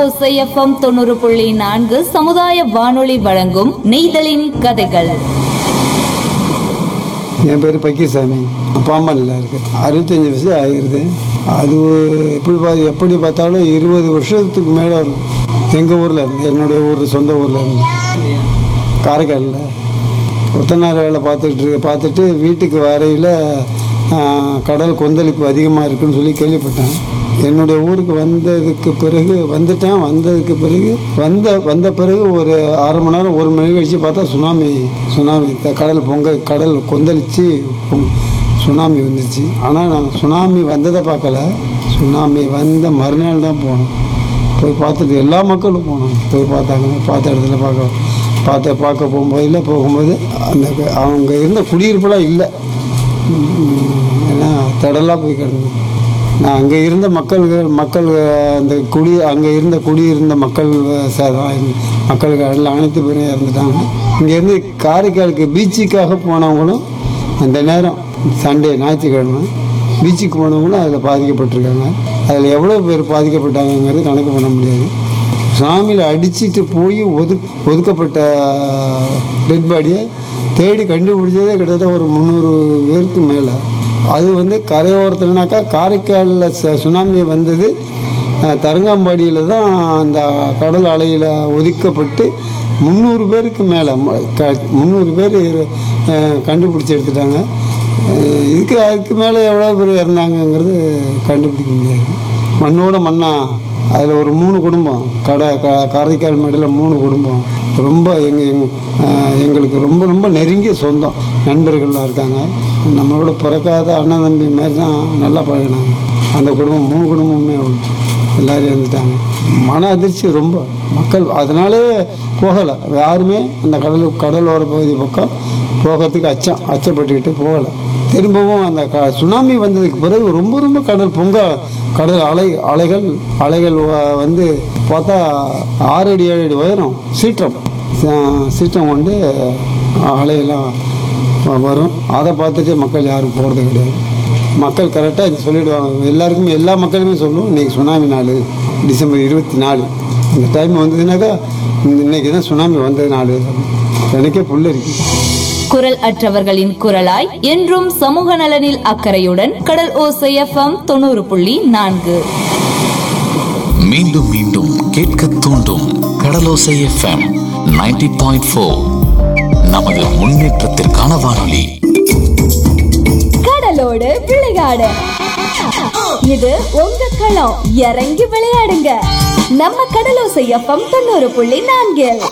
ஓசைஎஃப்எம் தொண்ணூறு புள்ளி நான்கு சமுதாய வானொலி வழங்கும் நெய்தலின் கதைகள் என் பேர் பக்கீர்சாமி பாம்பனில் இருக்கு அறுபத்தஞ்சி வருஷம் ஆகிருது அது எப்படி பா எப்படி பார்த்தாலும் இருபது வருஷத்துக்கு மேலே இருக்கும் எங்கள் ஊரில் இருந்து என்னுடைய ஊர் சொந்த ஊரில் இருந்து காரைக்காலில் கொத்தனார் வேலை பார்த்துட்டு இரு- பார்த்துட்டு வீட்டுக்கு வரையில் கடல் கொந்தளிப்பு அதிகமாக இருக்குன்னு சொல்லி கேள்விப்பட்டேன் என்னுடைய ஊருக்கு வந்ததுக்கு பிறகு வந்துட்டேன் வந்ததுக்கு பிறகு வந்த வந்த பிறகு ஒரு அரை மணி நேரம் ஒரு மணி கழிச்சு பார்த்தா சுனாமி சுனாமி த- கடல் பொங்க கடல் கொந்தளிச்சு பொங்- சுனாமி வந்துச்சு ஆனால் நான் சுனாமி வந்ததை பார்க்கல சுனாமி வந்த மறுநாள் தான் போனோம் போய் பார்த்துட்டு எல்லா மக்களும் போனோம் போய் பார்த்தாங்க பார்த்த இடத்துல பார்க்க பார்த்த பார்க்க போகும்போதில் போகும்போது அந்த க- அவங்க இருந்த குடியிருப்புலாம் இல்லை ஏன்னா தடலாக போய் கிடந்தது நான் அங்கே இருந்த மக்கள்கள் மக்கள் அந்த குடி அங்கே இருந்த குடியிருந்த மக்கள் சாதான் மக்களுக்கு எல்லாம் அனைத்து பேரும் இறந்துட்டாங்க இங்கேருந்து காரைக்காலுக்கு பீச்சுக்காக போனவங்களும் அந்த நேரம் சண்டே ஞாயிற்றுக்கிழமை பீச்சுக்கு போனவங்களும் அதில் பாதிக்கப்பட்டிருக்காங்க அதில் எவ்வளோ பேர் பாதிக்கப்பட்டாங்கங்கிறது கணக்கு பண்ண முடியாது சாமியில் அடிச்சிட்டு போய் ஒது ஒதுக்கப்பட்ட டெட் பாடியை தேடி கண்டுபிடிச்சதே கிட்டத்தட்ட ஒரு முந்நூறு பேருக்கு மேலே அது வந்து கரையோரத்துலனாக்கா காரைக்காலில் ச- சுனாமி வந்தது அஹ், தரங்கம்பாடியில் தான் அந்த கடல் அலையில் ஒதுக்கப்பட்டு முந்நூறு பேருக்கு மேலே முந்நூறு பேர் அஹ், கண்டுபிடிச்சி எடுத்துட்டாங்க அஹ், இதுக்கு அதுக்கு மேலே எவ்வளோ பேர் இறந்தாங்கங்கிறது கண்டுபிடிக்க முடியாது மண்ணோட மண்ணா அதில் ஒரு மூணு குடும்பம் கடை க காரைக்கால் மேடையில் மூணு குடும்பம் ரொம்ப எங்கள் எங் அஹ், எங்களுக்கு ரொம்ப ரொம்ப நெருங்கிய சொந்தம் நண்பர்கள்லாம் இருக்காங்க நம்மளோட பிறக்காத அண்ணன் தம்பி மாதிரி தான் நல்லா பழகினாங்க அந்த குடும்பம் மூணு குடும்பமுமே எல்லாரும் இருந்துட்டாங்க மன அதிர்ச்சி ரொம்ப மக்கள் அதனாலே போகலை யாருமே அந்த கடல் கடலோர பகுதி பக்கம் போகிறதுக்கு அச்சம் அச்சப்பட்டுக்கிட்டு போகலை திரும்பவும் அந்த க சுனாமி வந்ததுக்கு பிறகு ரொம்ப ரொம்ப கடல் பொங்க கடல் அலை அலைகள் அலைகள் வ- வந்து பார்த்தா ஆறு அடி ஏழு அடி உயரம் சீற்றம் ச- சீற்றம் கொண்டு அலையெல்லாம் வ- வரும் அதை பார்த்துட்டு மக்கள் யாரும் போகிறது கிடையாது மக்கள் கரெக்டாக இது சொல்லிடுவாங்க எல்லாருக்குமே எல்லா மக்களுமே சொல்லுவோம் இன்னைக்கு சுனாமி நாள் டிசம்பர் இருபத்தி நாலு இந்த டைம் வந்ததுனாக்கா இந்த இன்னைக்கு தான் சுனாமி வந்தது நாள் எனக்கே புல்லரிக்கும் குரல் அற்றவர்களின் குரலாய் என்றும் சமூக நலனில் அக்கறையுடன் கடல் ஓசைஎஃப்எம் தொண்ணூறு புள்ளி நான்கு மீண்டும் மீண்டும் கேட்க தூண்டும் கடலோசை எஃப்எம் 90.4 பாயிண்ட் ஃபோர் நமது முன்னேற்றத்திற்கான வானொலி கடலோடு விளையாடு இது உங்க களம் இறங்கி விளையாடுங்க நம்ம கடலோசை எஃப்எம் தொண்ணூறு புள்ளி நான்கில்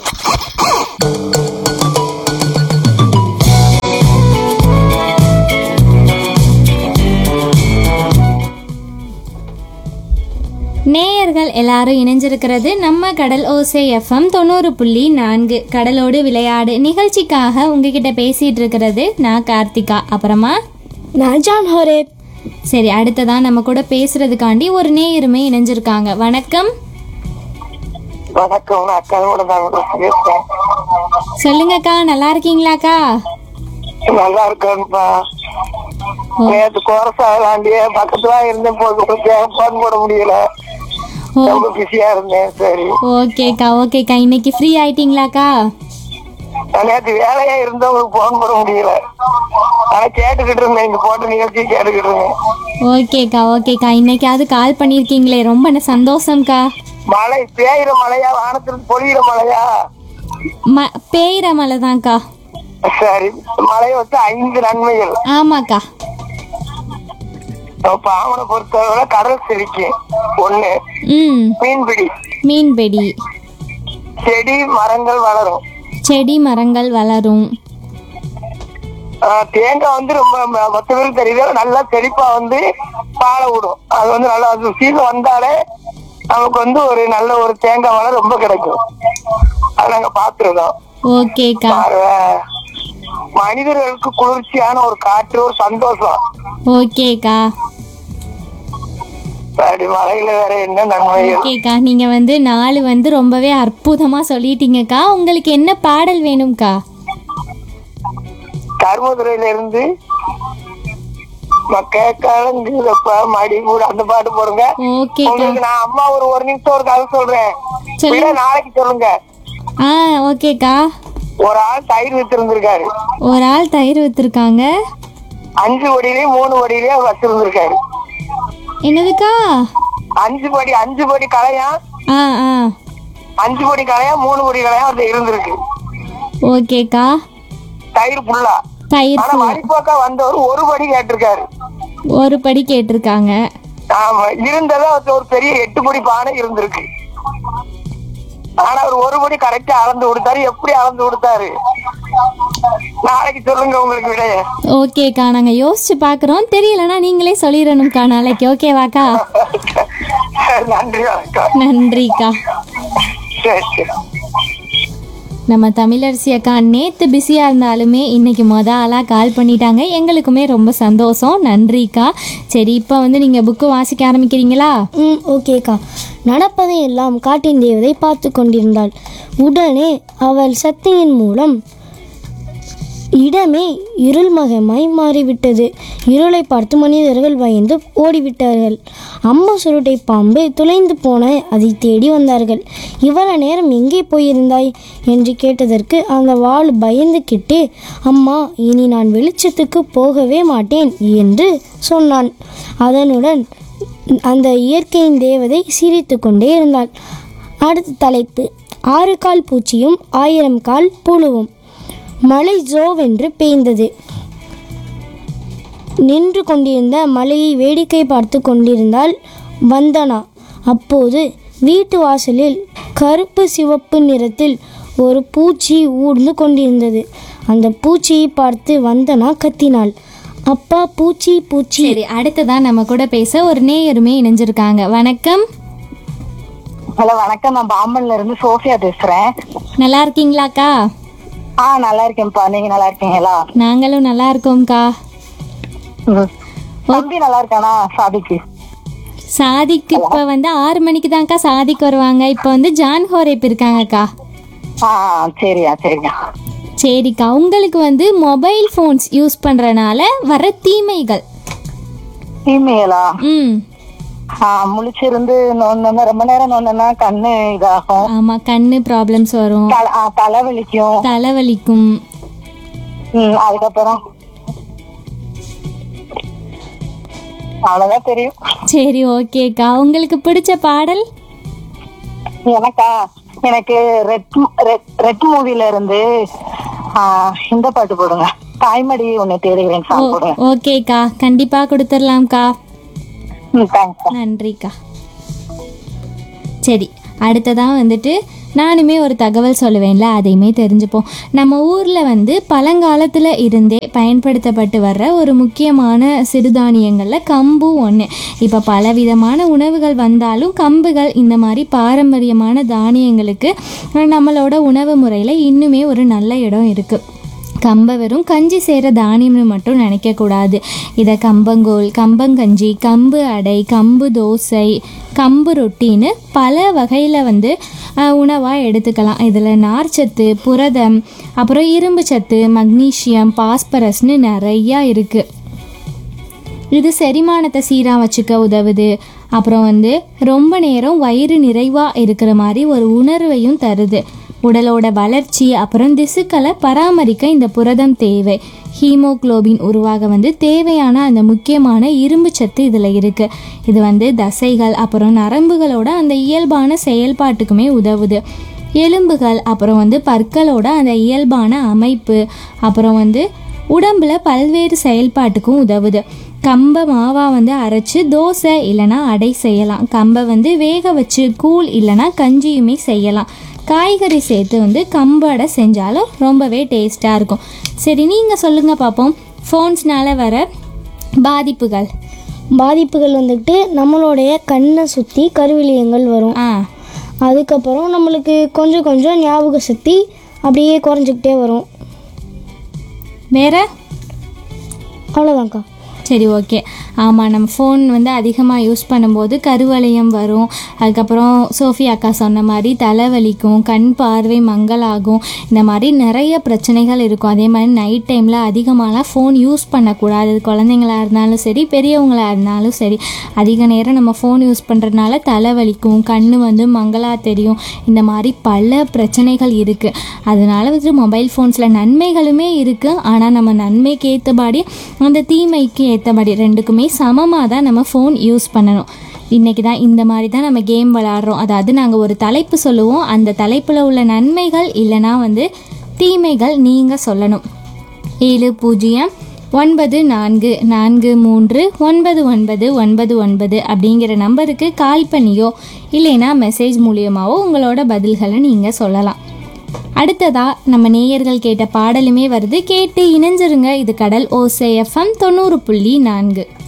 நேயர்கள் எல்லாரும் இணைஞ்சிருக்கிறது நம்ம கடல் ஓசை எஃப்எம் தொண்ணூறு புள்ளி நான்கு கடலோடு விளையாடு நிகழ்ச்சிக்காக உங்ககிட்ட பேசிட்டு இருக்கிறது நான் கார்த்திகா அப்புறமா நான் ஜான் ஹோரேப் சரி அடுத்ததா நம்ம கூட பேசுறதுக்காண்டி ஒரு நேயருமே இணைஞ்சிருக்காங்க வணக்கம் வணக்கம் நான் அக்காவோட தான் பேசுறேன் சொல்லுங்கக்கா நல்லா இருக்கீங்களாக்கா நல்லா இருக்கேன்ப்பா நேற்று கோரசாலாண்டிய பக்கத்துல இருந்தேன் போது போன் போட முடியல ஓ ரொம்ப பிஸியா இருந்தேன் சரி ஓகேக்கா ஓகேக்கா இன்னைக்கு ஃப்ரீ ஆயிட்டீங்களாக்கா நான் நேற்று வேலையா இருந்தவங்களுக்கு போன் போட முடியல ஆனா கேட்டுக்கிட்டு இருந்தேன் இந்த போட்ட நிகழ்ச்சி கேட்டுக்கிட்டு இருந்தேன் ஓகேக்கா ஓகேக்கா இன்னைக்காவது கால் பண்ணியிருக்கீங்களே ரொம்ப ந- சந்தோஷம்க்கா மழை பேயிற மழையா வானத்திலிருந்து பொழியிற மழையா ம பேயிற மலை தான்க்கா சரி மழையை வச்சு ஐந்து நன்மைகள் ஆமாக்கா பாவனை பொறுத்தவரை கடல் செழிக்கும் ஒண்ணு ம் மீன்பிடி மீன்பிடி செடி மரங்கள் வளரும் செடி மரங்கள் வளரும் ஆஹ் தேங்காய் வந்து ரொம்ப ம- மொத்த பேருக்கு தெரியுது நல்லா செழிப்பா வந்து பாலை விடும் அது வந்து நல்லா அது சீசன் வந்தாலே நமக்கு வந்து ஒரு நல்ல ஒரு தேங்காய் மழை ரொம்ப கிடைக்கும் அது நாங்க பாத்துருக்கோம் ஓகேக்கா பாருங்க மனிதர்களுக்கு குளிர்ச்சியான ஒரு காற்று ஒரு சந்தோஷம் ஓகேக்கா அப்படி மழையில வேற என்ன நன்மைகள் ஓகேக்கா நீங்க வந்து நாலு வந்து ரொம்பவே அற்புதமா சொல்லிட்டீங்கக்கா உங்களுக்கு என்ன பாடல் வேணும்க்கா கருமதுரையில இருந்து மக்க கலங்குதப்பா மடி கூட அந்த பாட்டு போடுங்க ஓகேக்கா உங்களுக்கு நான் அம்மா ஒரு ஒரு நிமிஷம் ஒரு கதை சொல்றேன் சொல்லுங்க. விட நாளைக்கு சொல்லுங்க ஆ ஓகேக்கா ஒரு ஆள் தயிர் வித்திருந்திருக்காரு ஒரு ஆள் தயிர் விற்றுருக்காங்க அஞ்சு வடியிலயும் மூணு வடியிலயும் வச்சிருந்திருக்காரு என்னதுக்கா அஞ்சு படி அஞ்சு படி கலையா ஆ ஆ அஞ்சு படி கலையா மூணு படி கலையா அது இருந்திருக்கு ஓகேக்கா தயிர் புல்லா தயிர் ஆனா வழிபோக்கா வந்தவர் ஒரு படி கேட்டிருக்காரு ஒரு படி கேட்டிருக்காங்க ஆமா இருந்ததா அது ஒரு பெரிய எட்டு படி பானை இருந்திருக்கு ஆனா அவர் ஒரு படி கரெக்டா அளந்து கொடுத்தாரு எப்படி அளந்து கொடுத்தாரு நாளைக்கு சொல்லுங்க உங்களுக்கு விடைய ஓகேக்கா நாங்கள் யோசிச்சு பார்க்குறோம் தெரியலனா நீங்களே சொல்லிடணும்க்கா நாளைக்கு ஓகேவாக்கா நன்றி வணக்கம் நன்றிக்கா சரி சரி நம்ம தமிழரசி அக்கா நேற்று பிஸியாக இருந்தாலுமே இன்னைக்கு மொத ஆளாக கால் பண்ணிட்டாங்க எங்களுக்குமே ரொம்ப சந்தோஷம் நன்றிக்கா சரி இப்போ வந்து நீங்கள் புக்கு வாசிக்க ஆரம்பிக்கிறீங்களா ம் ஓகேக்கா நடப்பதை எல்லாம் காட்டின் தேவதை பார்த்து கொண்டிருந்தாள் உடனே அவள் சக்தியின் மூலம் இடமே இருள்மகமாய் மாறிவிட்டது இருளை பார்த்து மனிதர்கள் பயந்து ஓடிவிட்டார்கள் அம்மா சுருட்டை பாம்பு துளைந்து போன அதை தேடி வந்தார்கள் இவ்வளவு நேரம் எங்கே போயிருந்தாய் என்று கேட்டதற்கு அந்த வாள் பயந்துக்கிட்டு அம்மா இனி நான் வெளிச்சத்துக்கு போகவே மாட்டேன் என்று சொன்னான் அதனுடன் அந்த இயற்கையின் தேவதை சிரித்து கொண்டே இருந்தாள் அடுத்த தலைப்பு ஆறு கால் பூச்சியும் ஆயிரம் கால் புழுவும் மழை ஜோவென்று பெய்ந்தது நின்று கொண்டிருந்த மலையை வேடிக்கை பார்த்து கொண்டிருந்தாள் வந்தனா அப்போது வீட்டு வாசலில் கருப்பு சிவப்பு நிறத்தில் ஒரு பூச்சி ஊர்ந்து கொண்டிருந்தது அந்த பூச்சியை பார்த்து வந்தனா கத்தினாள் அப்பா பூச்சி பூச்சி சரி அடுத்ததான் நம்ம கூட பேச ஒரு நேயருமே இணைஞ்சிருக்காங்க வணக்கம் ஹலோ வணக்கம் நான் பாம்பன்ல இருந்து சோஃபியா பேசுறேன் நல்லா இருக்கீங்களாக்கா ஆ நல்லா இருக்கேன்ப்பா நீங்க நல்லா இருக்கீங்களா நாங்களும் நல்லா இருக்கோம்க்கா ம். தம்பி நல்லா இருக்கானா சாதிக்கு சாதிக்கு இப்போ வந்து ஆறு மணிக்கு தான்க்கா சாதிக்கு வருவாங்க இப்போ வந்து ஜான் ஹோரேப் இருக்காங்கக்கா ஆ சரியா சரியா சரிக்கா உங்களுக்கு வந்து மொபைல் ஃபோன்ஸ் யூஸ் பண்ணுறனால வர தீமைகள் இமெயிலா ம் ஆ முழிச்சிருந்து நோண்டனா ரொம்ப நேரம் நோண்டனா கண்ணு இதாகும் ஆமாம் கண்ணு ப்ராப்ளம்ஸ் வரும் தல- ஆ, தலைவலிக்கும் தலைவலிக்கும் ம், அதுக்கப்புறம் அவ்வளவுதான் தெரியும் சரி ஓகேக்கா உங்களுக்கு பிடிச்ச பாடல் எனக்கா எனக்கு ரெட் ரெட் ரெட் மூவில இருந்து ஆ, இந்த பாட்டு போடுங்க தாய்மடி உன்னை தேடுகிறேன் ஓ சாங் போடுங்க ஓகேக்கா கண்டிப்பாக கொடுத்துடலாம்க்கா ம் தேங்க்ஸ் நன்றிக்கா சரி அடுத்ததான் வந்துட்டு நானுமே ஒரு தகவல் சொல்லுவேன்ல அதையுமே தெரிஞ்சுப்போம் நம்ம ஊரில் வந்து பழங்காலத்தில் இருந்தே பயன்படுத்தப்பட்டு வர்ற ஒரு முக்கியமான சிறுதானியங்களில் கம்பு ஒன்று இப்போ பலவிதமான உணவுகள் வந்தாலும் கம்புகள் இந்த மாதிரி பாரம்பரியமான தானியங்களுக்கு நம்மளோட உணவு முறையில் இன்னுமே ஒரு நல்ல இடம் இருக்குது கம்பை வெறும் கஞ்சி செய்கிற தானியம்னு மட்டும் நினைக்கக்கூடாது இதை கம்பங்கோல் கம்பங்கஞ்சி கம்பு அடை கம்பு தோசை கம்பு ரொட்டின்னு பல வகையில் வந்து உணவாக எடுத்துக்கலாம் இதில் நார்ச்சத்து புரதம் அப்புறம் இரும்பு சத்து மக்னீசியம் பாஸ்பரஸ்னு நிறையா இருக்குது இது செரிமானத்தை சீராக வச்சுக்க உதவுது அப்புறம் வந்து ரொம்ப நேரம் வயிறு நிறைவாக இருக்கிற மாதிரி ஒரு உணர்வையும் தருது உடலோட வளர்ச்சி அப்புறம் திசுக்களை பராமரிக்க இந்த புரதம் தேவை ஹீமோகுளோபின் உருவாக வந்து தேவையான அந்த முக்கியமான இரும்பு சத்து இதில் இருக்குது இது வந்து தசைகள் அப்புறம் நரம்புகளோட அந்த இயல்பான செயல்பாட்டுக்குமே உதவுது எலும்புகள் அப்புறம் வந்து பற்களோட அந்த இயல்பான அமைப்பு அப்புறம் வந்து உடம்புல பல்வேறு செயல்பாட்டுக்கும் உதவுது கம்பை மாவா வந்து அரைச்சு தோசை இல்லைன்னா அடை செய்யலாம் கம்பை வந்து வேக வச்சு கூழ் இல்லைன்னா கஞ்சியுமே செய்யலாம் காய்கறி சேர்த்து வந்து கம்பு அடை செஞ்சாலும் ரொம்பவே டேஸ்ட்டாக இருக்கும் சரி நீங்கள் சொல்லுங்கள் பார்ப்போம் ஃபோன்ஸ்னால வர பாதிப்புகள் பாதிப்புகள் வந்துட்டு நம்மளுடைய கண்ணை சுற்றி கருவிலியங்கள் வரும் ஆ அதுக்கப்புறம் நம்மளுக்கு கொஞ்சம் கொஞ்சம் ஞாபக சக்தி அப்படியே குறைஞ்சிக்கிட்டே வரும் வேற அவ்வளோதான்க்கா சரி ஓகே ஆமாம் நம்ம ஃபோன் வந்து அதிகமாக யூஸ் பண்ணும்போது கருவளையம் வரும் அதுக்கப்புறம் சோஃபி அக்கா சொன்ன மாதிரி தலைவலிக்கும் கண் பார்வை மங்கலாகும் இந்த மாதிரி நிறைய பிரச்சனைகள் இருக்கும் அதே மாதிரி நைட் டைமில் அதிகமாகலாம் ஃபோன் யூஸ் பண்ணக்கூடாது அது குழந்தைங்களா இருந்தாலும் சரி பெரியவங்களா இருந்தாலும் சரி அதிக நேரம் நம்ம ஃபோன் யூஸ் பண்ணுறதுனால தலைவலிக்கும் கண் வந்து மங்களா தெரியும் இந்த மாதிரி பல பிரச்சனைகள் இருக்குது அதனால வந்து மொபைல் ஃபோன்ஸில் நன்மைகளுமே இருக்குது ஆனால் நம்ம நன்மைக்கு ஏற்றபடி அந்த தீமைக்கு ஏற்றபடி ரெண்டுக்குமே சமமாக தான் நம்ம ஃபோன் யூஸ் பண்ணணும் இன்றைக்கி தான் இந்த மாதிரி தான் நம்ம கேம் விளாட்றோம் அதாவது நாங்கள் ஒரு தலைப்பு சொல்லுவோம் அந்த தலைப்பில் உள்ள நன்மைகள் இல்லைனா வந்து தீமைகள் நீங்கள் சொல்லணும் ஏழு பூஜ்ஜியம் ஒன்பது நான்கு நான்கு மூன்று ஒன்பது ஒன்பது ஒன்பது ஒன்பது அப்படிங்கிற நம்பருக்கு கால் பண்ணியோ இல்லைன்னா மெசேஜ் மூலியமாவோ உங்களோட பதில்களை நீங்கள் சொல்லலாம் அடுத்ததா நம்ம நேயர்கள் கேட்ட பாடலுமே வருது கேட்டு இணைஞ்சிருங்க இது கடல் ஓசை எஃப்எம் தொண்ணூறு புள்ளி நான்கு